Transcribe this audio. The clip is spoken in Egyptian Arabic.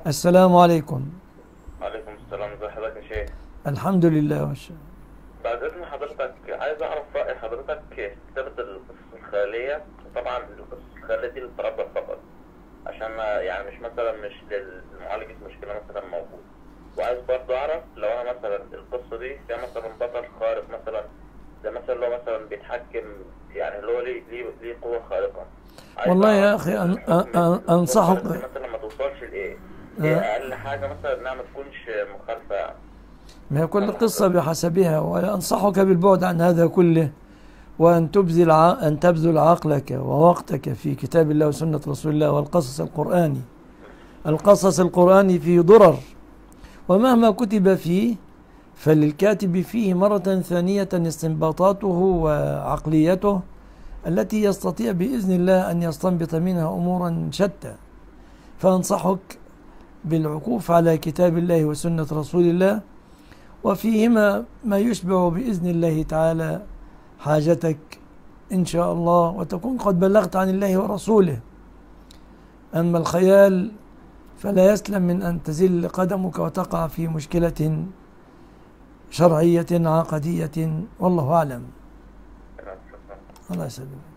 السلام عليكم عليكم السلام ازي حضرتك يا شيخ الحمد لله والشكر بعد اذن حضرتك عايز اعرف راي حضرتك في كتابه القصص الخياليه وطبعا القصص الخياليه دي للتربع فقط عشان ما- يعني مش مثلا مش لمعالجه مشكله مثلا موجود وعايز برضه اعرف لو انا مثلا القصه دي فيها مثلا بطل خارق مثلا ده مثلا لو مثلا بيتحكم يعني اللي هو ليه ليه ليه قوه خارقه عايز والله يا أعرف أخي أن- الحكم أن- أن- أنصحك- القصة دي مثلا ما توصلش لايه؟ ايه اقل حاجه مثلا انها ما تكونش مخالفه يعني ما هي كل قصة بحسبها وأنصحك بالبعد عن هذا كله وأن تبذل ع- أن تبذل عقلك ووقتك في كتاب الله وسنة رسول الله والقصص القرآني القصص القرآني فيه ضرر ومهما كتب فيه فللكاتب فيه مرة ثانية استنباطاته وعقليته التي يستطيع بإذن الله أن يستنبط منها أمورا شتى فأنصحك بالعكوف على كتاب الله وسنة رسول الله وفيهما ما يشبع بإذن الله تعالى حاجتك إن شاء الله وتكون قد بلغت عن الله ورسوله أما الخيال فلا يسلم من أن تزل قدمك وتقع في مشكلة شرعية عقدية والله أعلم الله يسلمك